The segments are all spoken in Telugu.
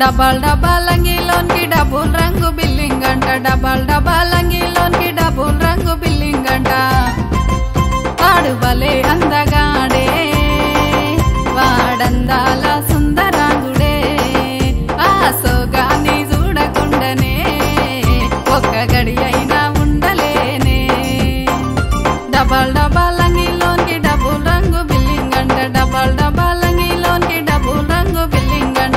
డబల్ డబల్ అంగిలోనికి డబుల్ రంగు బిల్లింగ్ అంట డబల్ డబల్ అంగిలోనికి డబుల్ రంగు బిల్లింగ్ అంట వాడు భలే అందగాడే వాడందాల సుందరాంగుడే ఆ సోగాన్ని చూడకుండానే ఒక్క గడి అయినా ఉండలేనే డబల్ డబల్ అంగిలోనికి డబుల్ రంగు బిల్లింగ్ అంట డబల్ డబల్ అంగిలోనికి డబుల్ రంగు బిల్లింగ్ అంట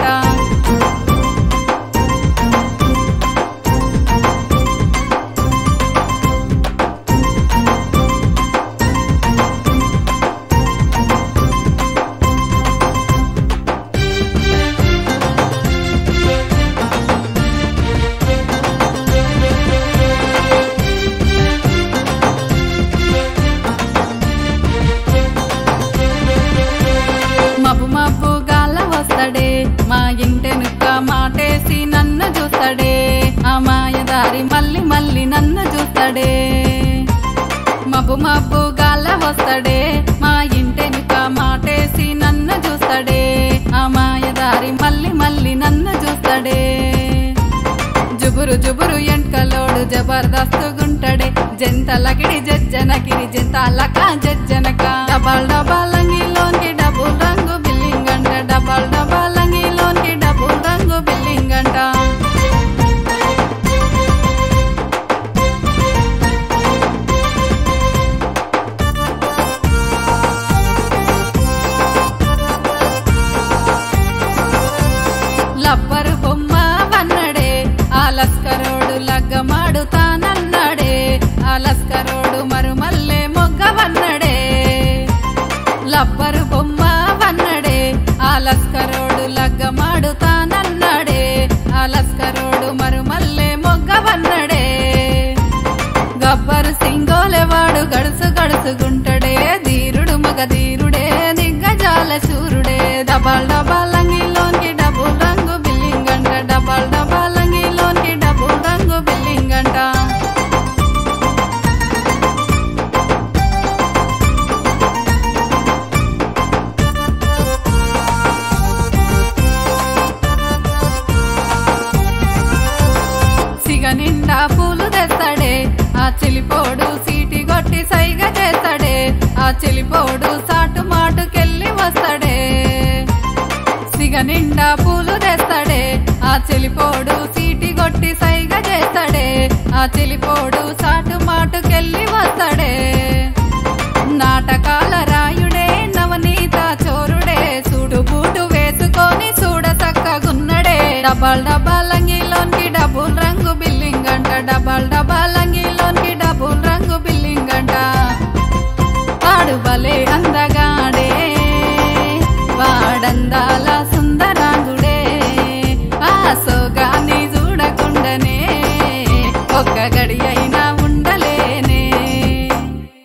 మబ్బు మబ్బు గాల వస్తాడే మా ఇంటెనుక మాటేసి నన్ను చూస్తాడే ఆ మాయదారి మళ్ళీ మళ్ళీ నన్ను చూస్తాడే మబ్బు మబ్బు గాల వస్తాడే మా ఇంటెనుక మాటేసి నన్ను చూస్తాడే ఆ మాయదారి మళ్ళీ మళ్ళీ నన్ను చూస్తాడే జుబురు జుబురు ఎంటకలోడు జబర్దస్తుగుంటడే జంతలకిడి జజ్జనకిడి జంతాలక జజ్జనక డబల్ డబల్ అంగిలోనికి డబుల్ రంగు బిల్లింగ్ అంట డబల్ డబల్ అంగిలోనికి డబుల్ రంగు బిల్లింగ్ అంట లబ్బరు బొమ్మ వన్నడే ఆ లస్కరోడు లగ్గమాడుతానన్నాడే ఆ లస్కరోడు మరుమల్లే మొగ్గ వన్నడే లబ్బరు బొమ్మ వన్నడే ఆ లస్కరోడు లగ్గమాడుతానన్నాడే ఆ లస్కరోడు మరుమల్లే మొగ్గ వన్నడే గబ్బరు సింగోలెవాడు గడుసు గడుసుగుంటడే ధీరుడు మగ ధీరుడే దిగ్గజాల శూరుడే డబల్ డబల్ అంగిలోనికి డబుల్ రంగు బిల్లింగ్ అంట డబల్ డబల్ అంగిలోనికి డబుల్ రంగు బిల్లింగ్ అంట సిగ నిండా పూలు తెస్తాడే ఆ చెలిపోడు సీటి కొట్టి సైగ చేస్తాడే ఆ చెలిపోడు సాటు మాటుకెళ్ళి వస్తాడే సిగ నిండా పూలు తెస్తాడే ఆ చెలిపోడు సీటి కొట్టి సైగ చేస్తాడే ఆ చెలిపోడు సాటు మాటుకెళ్ళి వస్తాడే నాటకాల రాయుడే నవనీత చోరుడే సూడు బూటు వేసుకొని చూడ చక్కగున్నడే డబల్ డబల్ అంగిలోనికి డబుల్ రంగు బిల్లింగ్ అంట డబల్ డబల్ అంగిలోనికి డబుల్ రంగు బిల్లింగ్ అంట వాడు భలే అందగా